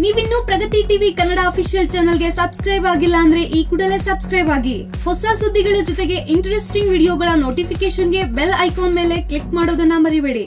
ನೀವಿನ್ನೂ Pragati TV Kannada official ಚಾನೆಲ್ಗೆ subscribe ಆಗಿಲ್ಲ ಅಂದ್ರೆ ಈ ಕೂಡಲೇ ಸಬ್ಸ್ಕ್ರೈಬ್ ಆಗಿ ಹೊಸ ಸುದ್ದಿಗಳ ಜೊತೆಗೆ ಇಂಟ್ರೆಸ್ಟಿಂಗ್ ವಿಡಿಯೋಗಳ ನೋಟಿಫಿಕೇಶನ್ಗೆ ಬೆಲ್ ಐಕಾನ್ ಮೇಲೆ ಕ್ಲಿಕ್ ಮಾಡೋದನ್ನ ಮರಿಬೇಡಿ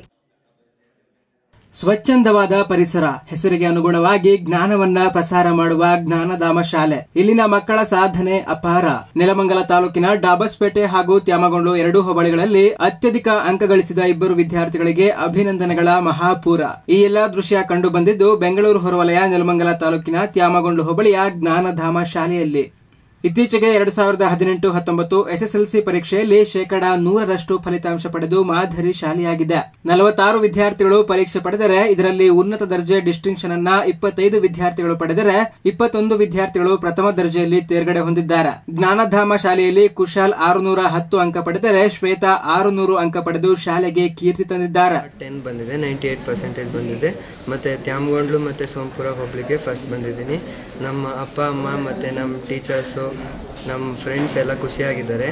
ಸ್ವಚ್ಛಂದವಾದ ಪರಿಸರ ಹೆಸರಿಗೆ ಅನುಗುಣವಾಗಿ ಜ್ಞಾನವನ್ನ ಪ್ರಸಾರ ಮಾಡುವ ಜ್ಞಾನಧಾಮ ಶಾಲೆ ಇಲ್ಲಿನ ಮಕ್ಕಳ ಸಾಧನೆ ಅಪಾರ ನೆಲಮಂಗಲ ತಾಲೂಕಿನ ಡಾಬಸ್ಪೇಟೆ ಹಾಗೂ ತ್ಯಾಮಗೊಂಡು ಎರಡೂ ಹೋಬಳಿಗಳಲ್ಲಿ ಅತ್ಯಧಿಕ ಅಂಕ ಗಳಿಸಿದ ಇಬ್ಬರು ವಿದ್ಯಾರ್ಥಿಗಳಿಗೆ ಅಭಿನಂದನೆಗಳ ಮಹಾಪೂರ ಈ ಎಲ್ಲಾ ದೃಶ್ಯ ಕಂಡು ಬಂದಿದ್ದು ಬೆಂಗಳೂರು ಹೊರವಲಯ ನೆಲಮಂಗಲ ತಾಲೂಕಿನ ತ್ಯಾಮಗೊಂಡು ಹೋಬಳಿಯ ಜ್ಞಾನಧಾಮ ಶಾಲೆಯಲ್ಲಿ ಇತ್ತೀಚೆಗೆ ಎರಡು ಸಾವಿರದ ಹದಿನೆಂಟು ಹತ್ತೊಂಬತ್ತು ಎಸ್ಎಸ್ಎಲ್ಸಿ ಪರೀಕ್ಷೆಯಲ್ಲಿ ಶೇಕಡಾ ನೂರರಷ್ಟು ಫಲಿತಾಂಶ ಪಡೆದು ಮಾದರಿ ಶಾಲೆಯಾಗಿದೆ ನಲವತ್ತಾರು ವಿದ್ಯಾರ್ಥಿಗಳು ಪರೀಕ್ಷೆ ಪಡೆದರೆ ಇದರಲ್ಲಿ ಉನ್ನತ ದರ್ಜೆ ಡಿಸ್ಟಿಂಕ್ಷನ್ ಅನ್ನ ಇಪ್ಪತ್ತೈದು ವಿದ್ಯಾರ್ಥಿಗಳು ಪಡೆದರೆ ಇಪ್ಪತ್ತೊಂದು ವಿದ್ಯಾರ್ಥಿಗಳು ಪ್ರಥಮ ದರ್ಜೆಯಲ್ಲಿ ತೇರ್ಗಡೆ ಹೊಂದಿದ್ದಾರೆ ಜ್ಞಾನಧಾಮ ಶಾಲೆಯಲ್ಲಿ ಕುಶಾಲ್ ಆರುನೂರ ಹತ್ತು ಅಂಕ ಪಡೆದರೆ ಶ್ವೇತಾ ಆರುನೂರು ಅಂಕ ಪಡೆದು ಶಾಲೆಗೆ ಕೀರ್ತಿ ತಂದಿದ್ದಾರೆ ಟೆನ್ ಬಂದಿದೆ ನೈಂಟಿ ಏಯ್ಟ್ ಪರ್ಸೆಂಟೇಜ್ ಬಂದಿದೆ ಮತ್ತು ತ್ಯಾಮಗೊಂಡ್ಲು ಮತ್ತು ಸೋಂಪುರ ಹೋಗ್ಲಿಕ್ಕೆ ಫಸ್ಟ್ ಬಂದಿದ್ದೀನಿ ನಮ್ಮ ಅಪ್ಪ ಅಮ್ಮ ಮತ್ತು ನಮ್ಮ ಟೀಚರ್ಸು ನಮ್ಮ ಫ್ರೆಂಡ್ಸ್ ಎಲ್ಲ ಖುಷಿಯಾಗಿದ್ದಾರೆ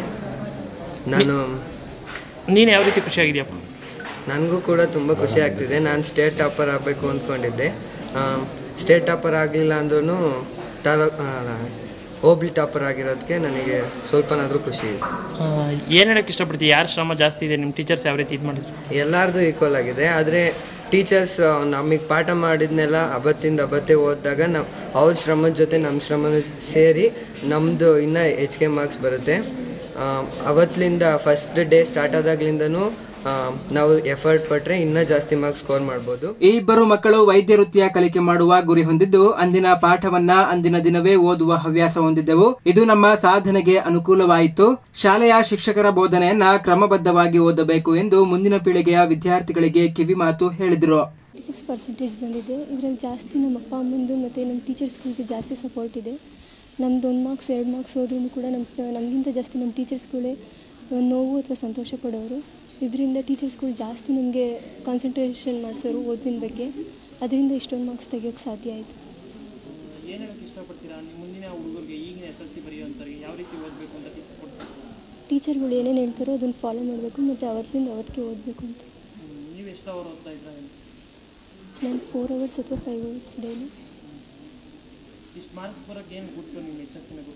ನಾನು ನೀನು ಯಾವ ರೀತಿ ಖುಷಿಯಾಗಿದೆಯಪ್ಪ ನನಗೂ ಕೂಡ ತುಂಬ ಖುಷಿ ಆಗ್ತಿದೆ ನಾನು ಸ್ಟೇಟ್ ಟಾಪರ್ ಆಗಬೇಕು ಅಂದ್ಕೊಂಡಿದ್ದೆ ಸ್ಟೇಟ್ ಟಾಪರ್ ಆಗಲಿಲ್ಲ ಅಂದ್ರೂ ತಾಲೂಕ್ ಹೋಬ್ಳಿ ಟಾಪರ್ ಆಗಿರೋದಕ್ಕೆ ನನಗೆ ಸ್ವಲ್ಪನಾದರೂ ಖುಷಿ ಇದೆ ಏನು ಹೇಳಕ್ಕೆ ಇಷ್ಟಪಡ್ತೀವಿ ಯಾರು ಶ್ರಮ ಜಾಸ್ತಿ ಇದೆ ನಿಮ್ಮ ಟೀಚರ್ಸ್ ಯಾವ ರೀತಿ ಇದು ಮಾಡಿದ್ರು ಎಲ್ಲಾರ್ದು ಈಕ್ವಲ್ ಆಗಿದೆ ಆದರೆ ಟೀಚರ್ಸ್ ನಮಗೆ ಪಾಠ ಮಾಡಿದ್ನೆಲ್ಲ ಅವತ್ತಿಂದ ಅವತ್ತೇ ಓದಿದಾಗ ನಾವು ಅವ್ರ ಶ್ರಮದ ಜೊತೆ ನಮ್ಮ ಶ್ರಮ ಸೇರಿ ನಮ್ಮದು ಇನ್ನೂ ಹೆಚ್ಚಿಗೆ ಮಾರ್ಕ್ಸ್ ಬರುತ್ತೆ ಆ, ಅವತ್ತಿಂದ ಫಸ್ಟ್ ಡೇ ಸ್ಟಾರ್ಟ್ ಆದಾಗ್ಲಿಂದನೂ ಆ, ನಾವು ಎಫರ್ಟ್ ಪಟ್ಟರೆ ಇನ್ನೂ ಜಾಸ್ತಿ ಮಾರ್ಕ್ಸ್ ಸ್ಕೋರ್ ಮಾಡ್ಬೋದು ಈ ಇಬ್ಬರು ಮಕ್ಕಳು ವೈದ್ಯ ವೃತ್ತಿಯ ಕಲಿಕೆ ಮಾಡುವ ಗುರಿ ಹೊಂದಿದ್ದು ಅಂದಿನ ಪಾಠವನ್ನ ಅಂದಿನ ದಿನವೇ ಓದುವ ಹವ್ಯಾಸ ಹೊಂದಿದ್ದೆವು ಇದು ನಮ್ಮ ಸಾಧನೆಗೆ ಅನುಕೂಲವಾಯಿತು ಶಾಲೆಯ ಶಿಕ್ಷಕರ ಬೋಧನೆಯನ್ನ ಕ್ರಮಬದ್ಧವಾಗಿ ಓದಬೇಕು ಎಂದು ಮುಂದಿನ ಪೀಳಿಗೆಯ ವಿದ್ಯಾರ್ಥಿಗಳಿಗೆ ಕಿವಿಮಾತು ಹೇಳಿದರು ಸಿಕ್ಸ್ ಪರ್ಸೆಂಟೇಜ್ ಬಂದಿದೆ ಇದರಲ್ಲಿ ಜಾಸ್ತಿ ನಮ್ಮ ಅಪ್ಪ ಅಮ್ಮಂದು ಮತ್ತು ನಮ್ಮ ಟೀಚರ್ಸ್ಗಳಿಗೆ ಜಾಸ್ತಿ ಸಪೋರ್ಟ್ ಇದೆ ನಮ್ದು ಒಂದು ಮಾರ್ಕ್ಸ್ ಎರಡು ಮಾರ್ಕ್ಸ್ ಹೋದ್ರೂ ಕೂಡ ನಮ್ಮ ನಮಗಿಂತ ಜಾಸ್ತಿ ನಮ್ಮ ಟೀಚರ್ಸ್ಗಳೇ ನೋವು ಅಥವಾ ಸಂತೋಷ ಪಡೋರು ಇದರಿಂದ ಟೀಚರ್ಸ್ಗಳು ಜಾಸ್ತಿ ನಮಗೆ ಕಾನ್ಸಂಟ್ರೇಷನ್ ಮಾಡಿಸೋರು ಓದಿನ ಬಗ್ಗೆ ಅದರಿಂದ ಇಷ್ಟೊಂದು ಮಾರ್ಕ್ಸ್ ತೆಗಿಯೋಕ್ಕೆ ಸಾಧ್ಯ ಆಯಿತು ಏನು ಹೇಳಕ್ಕೆ ಇಷ್ಟಪಡ್ತೀರಾ ನಿಮ್ಮ ಮುಂದಿನ ಹುಡುಗರಿಗೆ ಈಗಿನ ಎಸ್ ಎಲ್ ಸಿ ಬರೆಯುವಂಥವ್ರಿಗೆ ಯಾವ ರೀತಿ ಓದಬೇಕು ಅಂತ ಟಿಪ್ಸ್ ಕೊಡ್ತೀರಾ ಟೀಚರ್ಗಳು ಏನೇನು ಹೇಳ್ತಾರೋ ಅದನ್ನು ಫಾಲೋ ಮಾಡಬೇಕು ಮತ್ತು ಅವತ್ತಿಂದ ಅವತ್ತಿಗೆ ಓದಬೇಕು ಅಂತ ನೀವು ಎಷ್ಟು ಅವರ್ ಓದ್ತಾ ಇದ್ರ ನಾನು ಫೋರ್ ಅವರ್ಸ್ ಅಥವಾ ಫೈವ್ ಅವರ್ಸ್ ಡೈಲಿ ಇಷ್ಟು ಮಾರ್ಕ್ಸ್ ಬರೋಕ್ಕೆ ಏನು ಗುಟ್ಟು ನಿಮ್ಮ ಯಶಸ್ಸಿನ ಗುಟ್ಟು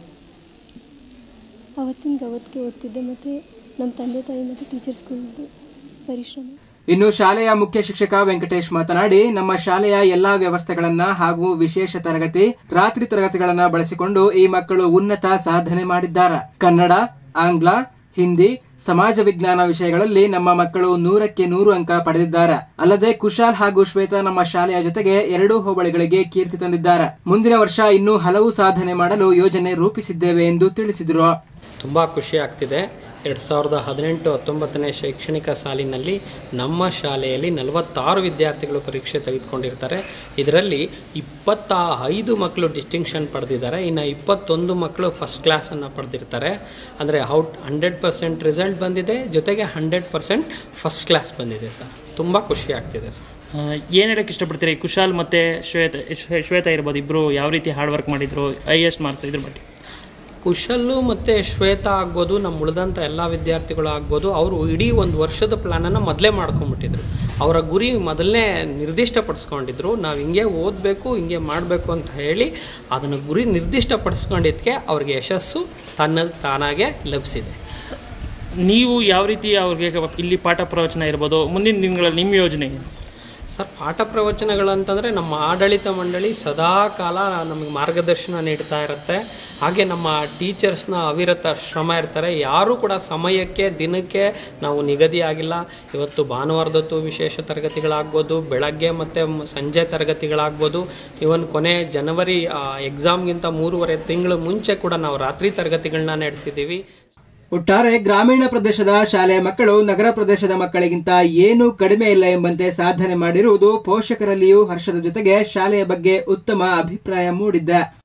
ಅವತ್ತಿಂದ ಅವತ್ತಿಗೆ ಓದ್ತಿದ್ದೆ ಮತ್ತು ನಮ್ಮ ತಂದೆ ತಾಯಿ ಮತ್ತು ಟೀಚರ್ಸ್ಗಳದ್ದು ಪರಿಶ್ರಮ ಇನ್ನು ಶಾಲೆಯ ಮುಖ್ಯ ಶಿಕ್ಷಕ ವೆಂಕಟೇಶ್ ಮಾತನಾಡಿ ನಮ್ಮ ಶಾಲೆಯ ಎಲ್ಲಾ ವ್ಯವಸ್ಥೆಗಳನ್ನ ಹಾಗೂ ವಿಶೇಷ ತರಗತಿ ರಾತ್ರಿ ತರಗತಿಗಳನ್ನ ಬಳಸಿಕೊಂಡು ಈ ಮಕ್ಕಳು ಉನ್ನತ ಸಾಧನೆ ಮಾಡಿದ್ದಾರೆ ಕನ್ನಡ ಆಂಗ್ಲ ಹಿಂದಿ ಸಮಾಜ ವಿಜ್ಞಾನ ವಿಷಯಗಳಲ್ಲಿ ನಮ್ಮ ಮಕ್ಕಳು ನೂರಕ್ಕೆ ನೂರು ಅಂಕ ಪಡೆದಿದ್ದಾರೆ ಅಲ್ಲದೆ ಕುಶಾಲ್ ಹಾಗೂ ಶ್ವೇತಾ ನಮ್ಮ ಶಾಲೆಯ ಜೊತೆಗೆ ಎರಡೂ ಹೋಬಳಿಗಳಿಗೆ ಕೀರ್ತಿ ತಂದಿದ್ದಾರೆ ಮುಂದಿನ ವರ್ಷ ಇನ್ನೂ ಹಲವು ಸಾಧನೆ ಮಾಡಲು ಯೋಜನೆ ರೂಪಿಸಿದ್ದೇವೆ ಎಂದು ತಿಳಿಸಿದರು ತುಂಬ ಖುಷಿ ಆಗ್ತಿದೆ ಎರಡು ಸಾವಿರದ ಹದಿನೆಂಟು ಹತ್ತೊಂಬತ್ತನೇ ಶೈಕ್ಷಣಿಕ ಸಾಲಿನಲ್ಲಿ ನಮ್ಮ ಶಾಲೆಯಲ್ಲಿ ನಲವತ್ತಾರು ವಿದ್ಯಾರ್ಥಿಗಳು ಪರೀಕ್ಷೆ ತೆಗೆದುಕೊಂಡಿರ್ತಾರೆ ಇದರಲ್ಲಿ ಇಪ್ಪತ್ತ ಐದು ಮಕ್ಕಳು ಡಿಸ್ಟಿಂಕ್ಷನ್ ಪಡೆದಿದ್ದಾರೆ ಇನ್ನು ಇಪ್ಪತ್ತೊಂದು ಮಕ್ಕಳು ಫಸ್ಟ್ ಕ್ಲಾಸನ್ನು ಪಡೆದಿರ್ತಾರೆ ಅಂದರೆ ಔಟ್ ಹಂಡ್ರೆಡ್ ಪರ್ಸೆಂಟ್ ರಿಸಲ್ಟ್ ಬಂದಿದೆ ಜೊತೆಗೆ ಹಂಡ್ರೆಡ್ ಪರ್ಸೆಂಟ್ ಫಸ್ಟ್ ಕ್ಲಾಸ್ ಬಂದಿದೆ ಸರ್ ತುಂಬ ಖುಷಿ ಆಗ್ತಿದೆ ಸರ್ ಏನು ಹೇಳಕ್ಕೆ ಇಷ್ಟಪಡ್ತೀರಾ ಈ ಕುಶಾಲ್ ಮತ್ತು ಶ್ವೇತ ಶ್ವೇ- ಶ್ವೇತಾ ಇರ್ಬೋದು ಇಬ್ಬರು ಯಾವ ರೀತಿ ಹಾರ್ಡ್ ವರ್ಕ್ ಮಾಡಿದ್ರು ಹೈಯೆಸ್ಟ್ ಮಾರ್ಕ್ಸ್ ಇದ್ರ ಬಗ್ಗೆ ಕುಶಲ್ಲು ಮತ್ತು ಶ್ವೇತಾ ಆಗ್ಬೋದು ನಮ್ಮ ಉಳಿದಂಥ ಎಲ್ಲ ವಿದ್ಯಾರ್ಥಿಗಳು ಆಗ್ಬೋದು ಅವರು ಇಡೀ ಒಂದು ವರ್ಷದ ಪ್ಲ್ಯಾನನ್ನು ಮೊದಲೇ ಮಾಡ್ಕೊಂಬಿಟ್ಟಿದ್ರು ಅವರ ಗುರಿ ಮೊದಲನೇ ನಿರ್ದಿಷ್ಟಪಡಿಸ್ಕೊಂಡಿದ್ರು ನಾವು ಹಿಂಗೆ ಓದಬೇಕು ಹಿಂಗೆ ಮಾಡಬೇಕು ಅಂತ ಹೇಳಿ ಅದನ್ನು ಗುರಿ ನಿರ್ದಿಷ್ಟಪಡಿಸ್ಕೊಂಡಿದ್ದಕ್ಕೆ ಅವ್ರಿಗೆ ಯಶಸ್ಸು ತನ್ನ ತಾನಾಗೆ ಲಭಿಸಿದೆ ನೀವು ಯಾವ ರೀತಿ ಅವ್ರಿಗೆ ಇಲ್ಲಿ ಪಾಠ ಪ್ರವಚನ ಇರ್ಬೋದು ಮುಂದಿನ ದಿನಗಳಲ್ಲಿ ನಿಮ್ಮ ಯೋಜನೆ ಏನು? ಸರ್ ಪಾಠ ಪ್ರವಚನಗಳಂತಂದರೆ ನಮ್ಮ ಆಡಳಿತ ಮಂಡಳಿ ಸದಾ ಕಾಲ ನಮಗೆ ಮಾರ್ಗದರ್ಶನ ನೀಡ್ತಾ ಇರುತ್ತೆ ಹಾಗೆ ನಮ್ಮ ಟೀಚರ್ಸ್ನ ಅವಿರತ ಶ್ರಮ ಇರ್ತಾರೆ ಯಾರೂ ಕೂಡ ಸಮಯಕ್ಕೆ ದಿನಕ್ಕೆ ನಾವು ನಿಗದಿ ಆಗಿಲ್ಲ ಇವತ್ತು ಭಾನುವಾರದೊತ್ತು ವಿಶೇಷ ತರಗತಿಗಳಾಗ್ಬೋದು ಬೆಳಗ್ಗೆ ಮತ್ತು ಮ- ಸಂಜೆ ತರಗತಿಗಳಾಗ್ಬೋದು ಇವನ್ ಕೊನೆ ಜನವರಿ ಎಕ್ಸಾಮ್ಗಿಂತ ಮೂರುವರೆ ತಿಂಗಳು ಮುಂಚೆ ಕೂಡ ನಾವು ರಾತ್ರಿ ತರಗತಿಗಳನ್ನ ನಡೆಸಿದ್ದೀವಿ ಒಟ್ಟಾರೆ ಗ್ರಾಮೀಣ ಪ್ರದೇಶದ ಶಾಲೆಯ ಮಕ್ಕಳು ನಗರ ಪ್ರದೇಶದ ಮಕ್ಕಳಿಗಿಂತ ಏನೂ ಕಡಿಮೆ ಇಲ್ಲ ಎಂಬಂತೆ ಸಾಧನೆ ಮಾಡಿರುವುದು ಪೋಷಕರಲ್ಲಿಯೂ ಹರ್ಷದ ಜೊತೆಗೆ ಶಾಲೆಯ ಬಗ್ಗೆ ಉತ್ತಮ ಅಭಿಪ್ರಾಯ ಮೂಡಿದೆ